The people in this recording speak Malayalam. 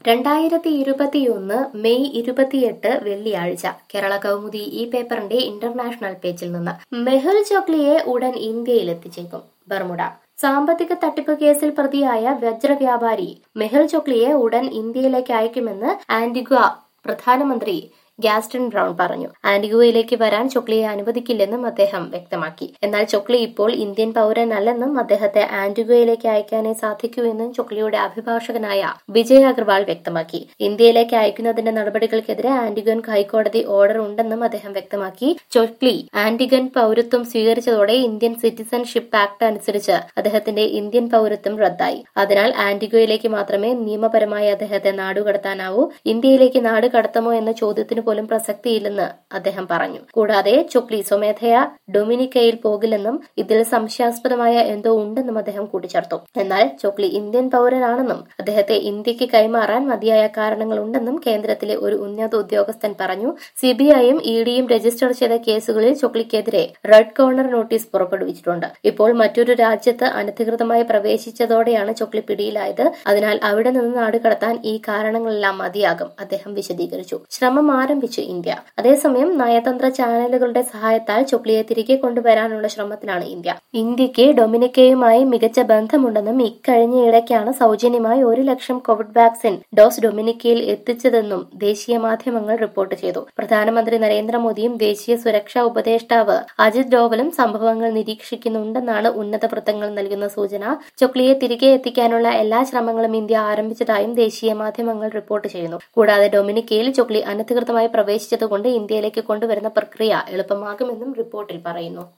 രണ്ടായിരത്തി ഇരുപത്തിയൊന്ന് മെയ് ഇരുപത്തിയെട്ട് വെള്ളിയാഴ്ച കേരള കൗമുദി ഈ പേപ്പറിന്റെ ഇന്റർനാഷണൽ പേജിൽ നിന്ന് മെഹുൽ ചോക്ലിയെ ഉടൻ ഇന്ത്യയിൽ എത്തിച്ചേക്കും ബർമുഡ സാമ്പത്തിക തട്ടിപ്പ് കേസിൽ പ്രതിയായ വജ്ര വ്യാപാരി മെഹുൽ ചോക്ലിയെ ഉടൻ ഇന്ത്യയിലേക്ക് അയക്കുമെന്ന് ആന്റിഗ്വ പ്രധാനമന്ത്രി ഗ്യാസ്റ്റൺ ബ്രൗൺ പറഞ്ഞു ആന്റിഗുവയിലേക്ക് വരാൻ ചൊക്ലിയെ അനുവദിക്കില്ലെന്നും അദ്ദേഹം വ്യക്തമാക്കി എന്നാൽ ചൊക്ലി ഇപ്പോൾ ഇന്ത്യൻ പൗരനല്ലെന്നും അദ്ദേഹത്തെ ആന്റിഗുവയിലേക്ക് അയക്കാനേ സാധിക്കൂ എന്നും ചൊക്ലിയുടെ അഭിഭാഷകനായ വിജയ് അഗർവാൾ വ്യക്തമാക്കി ഇന്ത്യയിലേക്ക് അയക്കുന്നതിന്റെ നടപടികൾക്കെതിരെ ആന്റിഗൻ ഹൈക്കോടതി ഓർഡർ ഉണ്ടെന്നും അദ്ദേഹം വ്യക്തമാക്കി ചൊക്ലി ആന്റിഗൻ പൗരത്വം സ്വീകരിച്ചതോടെ ഇന്ത്യൻ സിറ്റിസൺഷിപ്പ് ആക്ട് അനുസരിച്ച് അദ്ദേഹത്തിന്റെ ഇന്ത്യൻ പൗരത്വം റദ്ദായി അതിനാൽ ആന്റിഗോയിലേക്ക് മാത്രമേ നിയമപരമായി അദ്ദേഹത്തെ നാടുകടത്താനാവൂ ഇന്ത്യയിലേക്ക് നാട് കടത്തമോ എന്ന ചോദ്യത്തിന് പോലും പ്രസക്തിയില്ലെന്ന് അദ്ദേഹം പറഞ്ഞു കൂടാതെ ചൊക്ലി സ്വമേധയാ ഡൊമിനിക്കയിൽ പോകില്ലെന്നും ഇതിൽ സംശയാസ്പദമായ എന്തോ ഉണ്ടെന്നും അദ്ദേഹം കൂട്ടിച്ചേർത്തു എന്നാൽ ചൊക്ലി ഇന്ത്യൻ പൗരനാണെന്നും അദ്ദേഹത്തെ ഇന്ത്യക്ക് കൈമാറാൻ മതിയായ കാരണങ്ങളുണ്ടെന്നും കേന്ദ്രത്തിലെ ഒരു ഉന്നത ഉദ്യോഗസ്ഥൻ പറഞ്ഞു സിബിഐയും ഇ ഡിയും രജിസ്റ്റർ ചെയ്ത കേസുകളിൽ ചൊക്ലിക്കെതിരെ റെഡ് കോർണർ നോട്ടീസ് പുറപ്പെടുവിച്ചിട്ടുണ്ട് ഇപ്പോൾ മറ്റൊരു രാജ്യത്ത് അനധികൃതമായി പ്രവേശിച്ചതോടെയാണ് ചൊക്ലി പിടിയിലായത് അതിനാൽ അവിടെ നിന്ന് നാട് കടത്താൻ ഈ കാരണങ്ങളെല്ലാം മതിയാകും അദ്ദേഹം വിശദീകരിച്ചു ശ്രമം ആരംഭിച്ചു ഇന്ത്യ അതേസമയം നയതന്ത്ര ചാനലുകളുടെ സഹായത്താൽ ചൊക്ലിയെ തിരികെ കൊണ്ടുവരാനുള്ള ശ്രമത്തിലാണ് ഇന്ത്യ ഇന്ത്യക്ക് ഡൊമിനിക്കയുമായി മികച്ച ബന്ധമുണ്ടെന്നും ഇക്കഴിഞ്ഞ ഇടയ്ക്കാണ് സൗജന്യമായി ഒരു ലക്ഷം കോവിഡ് വാക്സിൻ ഡോസ് ഡൊമിനിക്കയിൽ എത്തിച്ചതെന്നും ദേശീയ മാധ്യമങ്ങൾ റിപ്പോർട്ട് ചെയ്തു പ്രധാനമന്ത്രി നരേന്ദ്രമോദിയും ദേശീയ സുരക്ഷാ ഉപദേഷ്ടാവ് അജിത് ഡോവലും സംഭവങ്ങൾ നിരീക്ഷിക്കുന്നുണ്ടെന്നാണ് ഉന്നത വൃത്തങ്ങൾ നൽകുന്ന സൂചന ചൊക്ലിയെ തിരികെ എത്തിക്കാനുള്ള എല്ലാ ശ്രമങ്ങളും ഇന്ത്യ ആരംഭിച്ചതായും ദേശീയ മാധ്യമങ്ങൾ റിപ്പോർട്ട് ചെയ്യുന്നു കൂടാതെ ഡൊമിനിക്കയിൽ ചൊക്ലി അനധികൃതമായി പ്രവേശിച്ചതുകൊണ്ട് ഇന്ത്യയിലേക്ക് കൊണ്ടുവരുന്ന പ്രക്രിയ എളുപ്പമാകുമെന്നും റിപ്പോർട്ടിൽ പറയുന്നു